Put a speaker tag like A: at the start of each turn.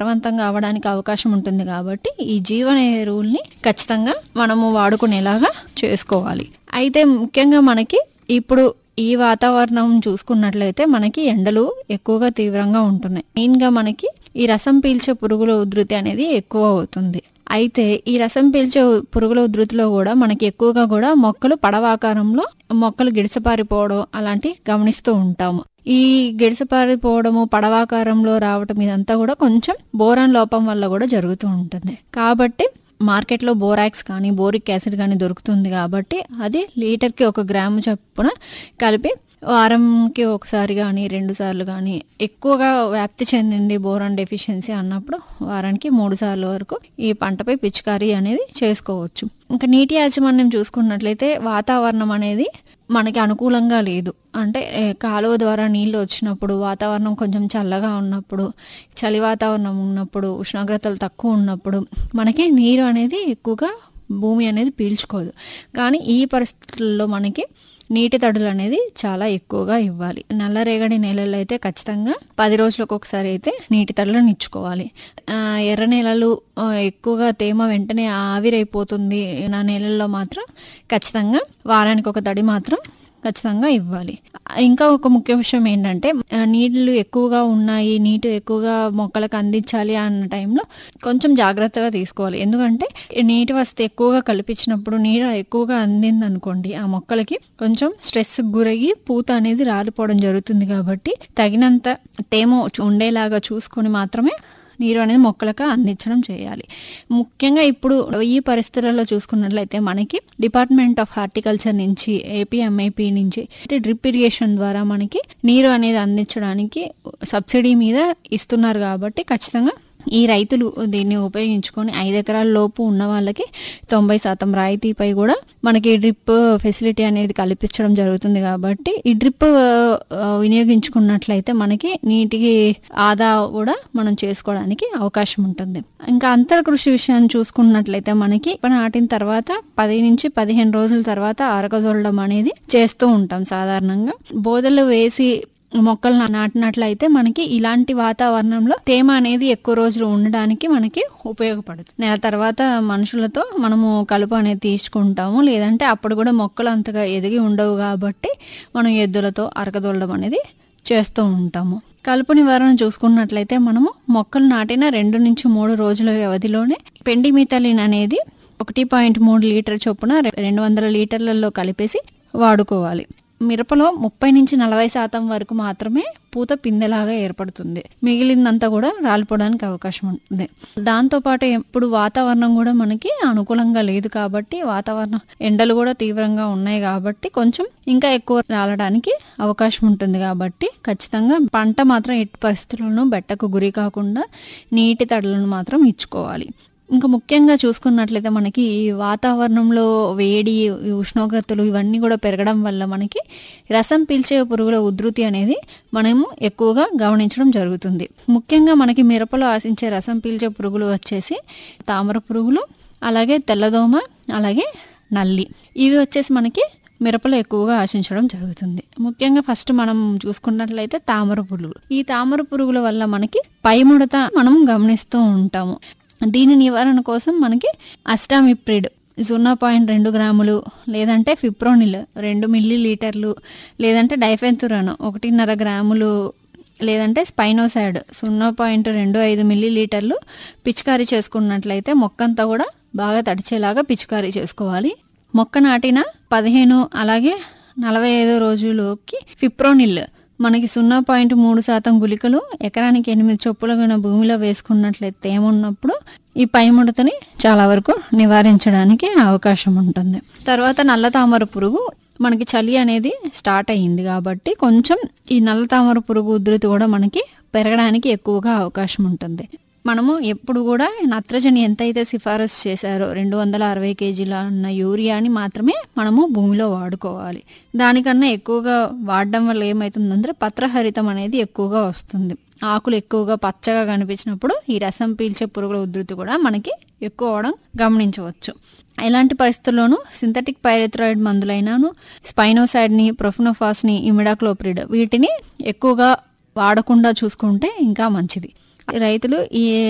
A: సారవంతంగా అవడానికి అవకాశం ఉంటుంది కాబట్టి ఈ జీవన ఎరువుల్ని ఖచ్చితంగా మనము వాడుకునేలాగా చేసుకోవాలి అయితే ముఖ్యంగా మనకి ఇప్పుడు ఈ వాతావరణం చూసుకున్నట్లయితే మనకి ఎండలు ఎక్కువగా తీవ్రంగా ఉంటున్నాయి మెయిన్ గా మనకి ఈ రసం పీల్చే పురుగుల ఉధృతి అనేది ఎక్కువ అవుతుంది అయితే ఈ రసం పీల్చే పురుగుల ఉధృతిలో కూడా మనకి ఎక్కువగా కూడా మొక్కలు పడవాకారంలో మొక్కలు గిడిసపారిపోవడం అలాంటివి గమనిస్తూ ఉంటాము ఈ గిడిసపారిపోవడము పడవాకారంలో రావటం ఇదంతా కూడా కొంచెం బోరాన్ లోపం వల్ల కూడా జరుగుతూ ఉంటుంది కాబట్టి మార్కెట్లో బోరాక్స్ కానీ బోరిక్ యాసిడ్ కానీ దొరుకుతుంది కాబట్టి అది లీటర్కి ఒక గ్రాము చొప్పున కలిపి వారంకి ఒకసారి కానీ రెండు సార్లు కానీ ఎక్కువగా వ్యాప్తి చెందింది బోరాన్ డెఫిషియన్సీ అన్నప్పుడు వారానికి మూడు సార్లు వరకు ఈ పంటపై పిచికారీ అనేది చేసుకోవచ్చు ఇంకా నీటి యాజమాన్యం చూసుకున్నట్లయితే వాతావరణం అనేది మనకి అనుకూలంగా లేదు అంటే ఏ, కాలువ ద్వారా నీళ్లు వచ్చినప్పుడు వాతావరణం కొంచెం చల్లగా ఉన్నప్పుడు చలి వాతావరణం ఉన్నప్పుడు ఉష్ణోగ్రతలు తక్కువ ఉన్నప్పుడు మనకి నీరు అనేది ఎక్కువగా భూమి అనేది పీల్చుకోదు కానీ ఈ పరిస్థితుల్లో మనకి నీటి తడులు అనేది చాలా ఎక్కువగా ఇవ్వాలి నల్లరేగడి నేలల్లో అయితే ఖచ్చితంగా పది రోజులకు ఒకసారి అయితే నీటి తడులను ఇచ్చుకోవాలి ఆ, ఎర్ర నేలలు ఆ, ఎక్కువగా తేమ వెంటనే ఆవిరైపోతుంది నా నేలల్లో మాత్రం ఖచ్చితంగా వారానికి ఒక తడి మాత్రం ఖచ్చితంగా ఇవ్వాలి ఇంకా ఒక ముఖ్య విషయం ఏంటంటే ఆ, నీళ్లు ఎక్కువగా ఉన్నాయి నీటి ఎక్కువగా మొక్కలకు అందించాలి అన్న టైంలో కొంచెం జాగ్రత్తగా తీసుకోవాలి ఎందుకంటే ఈ నీటి వసతి ఎక్కువగా కల్పించినప్పుడు నీరు ఎక్కువగా అందింది అనుకోండి ఆ మొక్కలకి కొంచెం స్ట్రెస్ గురయ్యి పూత అనేది రాలిపోవడం జరుగుతుంది కాబట్టి తగినంత తేమ ఉండేలాగా చూసుకొని మాత్రమే నీరు అనేది మొక్కలకు అందించడం చేయాలి ముఖ్యంగా ఇప్పుడు ఈ పరిస్థితులలో చూసుకున్నట్లయితే మనకి డిపార్ట్మెంట్ ఆఫ్ హార్టికల్చర్ నుంచి ఏపీ ఎంఐపి నుంచి డ్రిప్ ఇరిగేషన్ ద్వారా మనకి నీరు అనేది అందించడానికి సబ్సిడీ మీద ఇస్తున్నారు కాబట్టి ఖచ్చితంగా ఈ రైతులు దీన్ని ఉపయోగించుకొని ఐదు ఎకరాల లోపు ఉన్న వాళ్ళకి తొంభై శాతం రాయితీపై కూడా మనకి డ్రిప్ ఫెసిలిటీ అనేది కల్పించడం జరుగుతుంది కాబట్టి ఈ డ్రిప్ ఆ, వినియోగించుకున్నట్లయితే మనకి నీటికి ఆదా కూడా మనం చేసుకోవడానికి అవకాశం ఉంటుంది ఇంకా అంతర కృషి విషయాన్ని చూసుకున్నట్లయితే మనకి నాటిన తర్వాత పది నుంచి పదిహేను రోజుల తర్వాత ఆరగజొల్లడం అనేది చేస్తూ ఉంటాం సాధారణంగా బోదలు వేసి మొక్కలు నా- నాటినట్లయితే మనకి ఇలాంటి వాతావరణంలో తేమ అనేది ఎక్కువ రోజులు ఉండడానికి మనకి ఉపయోగపడుతుంది నెల తర్వాత మనుషులతో మనము కలుపు అనేది తీసుకుంటాము లేదంటే అప్పుడు కూడా మొక్కలు అంతగా ఎదిగి ఉండవు కాబట్టి మనం ఎద్దులతో అరకదొల్లడం అనేది చేస్తూ ఉంటాము కలుపు నివారణ చూసుకున్నట్లయితే మనము మొక్కలు నాటిన రెండు నుంచి మూడు రోజుల వ్యవధిలోనే పెండిమిథలిన్ అనేది ఒకటి పాయింట్ మూడు లీటర్ చొప్పున రె- రెండు వందల లీటర్లలో కలిపేసి వాడుకోవాలి మిరపలో ముప్పై నుంచి నలభై శాతం వరకు మాత్రమే పూత పిందెలాగా ఏర్పడుతుంది మిగిలిందంతా కూడా రాలిపోవడానికి అవకాశం ఉంటుంది దాంతోపాటు ఎప్పుడు వాతావరణం కూడా మనకి అనుకూలంగా లేదు కాబట్టి వాతావరణం ఎండలు కూడా తీవ్రంగా ఉన్నాయి కాబట్టి కొంచెం ఇంకా ఎక్కువ రాలడానికి అవకాశం ఉంటుంది కాబట్టి ఖచ్చితంగా పంట మాత్రం ఎట్టి పరిస్థితుల్లోనూ బెట్టకు గురి కాకుండా నీటి తడులను మాత్రం ఇచ్చుకోవాలి ఇంకా ముఖ్యంగా చూసుకున్నట్లయితే మనకి ఈ వాతావరణంలో వేడి ఈ ఉష్ణోగ్రతలు ఇవన్నీ కూడా పెరగడం వల్ల మనకి రసం పీల్చే పురుగుల ఉధృతి అనేది మనము ఎక్కువగా గమనించడం జరుగుతుంది ముఖ్యంగా మనకి మిరపలో ఆశించే రసం పీల్చే పురుగులు వచ్చేసి తామర పురుగులు అలాగే తెల్లదోమ అలాగే నల్లి ఇవి వచ్చేసి మనకి మిరపలో ఎక్కువగా ఆశించడం జరుగుతుంది ముఖ్యంగా ఫస్ట్ మనం చూసుకున్నట్లయితే తామర పురుగులు ఈ తామర పురుగుల వల్ల మనకి పై ముడత మనం గమనిస్తూ ఉంటాము దీని నివారణ కోసం మనకి అస్టామిప్రిడ్ సున్నా పాయింట్ రెండు గ్రాములు లేదంటే ఫిప్రోనిల్ రెండు మిల్లీ లీటర్లు లేదంటే డైఫెన్తురాన్ ఒకటిన్నర గ్రాములు లేదంటే స్పైనోసాడ్ సున్నా పాయింట్ రెండు ఐదు మిల్లీ లీటర్లు పిచికారీ చేసుకున్నట్లయితే మొక్కంతా కూడా బాగా తడిచేలాగా పిచికారీ చేసుకోవాలి మొక్క నాటిన పదిహేను అలాగే నలభై ఐదో రోజులోకి ఫిప్రోనిల్ మనకి సున్నా పాయింట్ మూడు శాతం గుళికలు ఎకరానికి ఎనిమిది చొప్పులుగా భూమిలో వేసుకున్నట్లయితే ఏమున్నప్పుడు ఈ పై ముడతని చాలా వరకు నివారించడానికి అవకాశం ఉంటుంది తర్వాత నల్ల తామర పురుగు మనకి చలి అనేది స్టార్ట్ అయ్యింది కాబట్టి కొంచెం ఈ నల్ల తామర పురుగు ఉధృతి కూడా మనకి పెరగడానికి ఎక్కువగా అవకాశం ఉంటుంది మనము ఎప్పుడు కూడా నత్రజని ఎంతైతే సిఫారసు చేశారో రెండు వందల అరవై కేజీల ఉన్న యూరియాని మాత్రమే మనము భూమిలో వాడుకోవాలి దానికన్నా ఎక్కువగా వాడడం వల్ల ఏమవుతుందంటే పత్రహరితం అనేది ఎక్కువగా వస్తుంది ఆకులు ఎక్కువగా పచ్చగా కనిపించినప్పుడు ఈ రసం పీల్చే పురుగుల ఉధృతి కూడా మనకి ఎక్కువ అవడం గమనించవచ్చు ఇలాంటి పరిస్థితుల్లోనూ సింథటిక్ పైరెథ్రాయిడ్ మందులైనను స్పైనోసైడ్ని ప్రొఫినోఫాస్ని ఇమిడాక్లోప్రిడ్ వీటిని ఎక్కువగా వాడకుండా చూసుకుంటే ఇంకా మంచిది రైతులు ఈ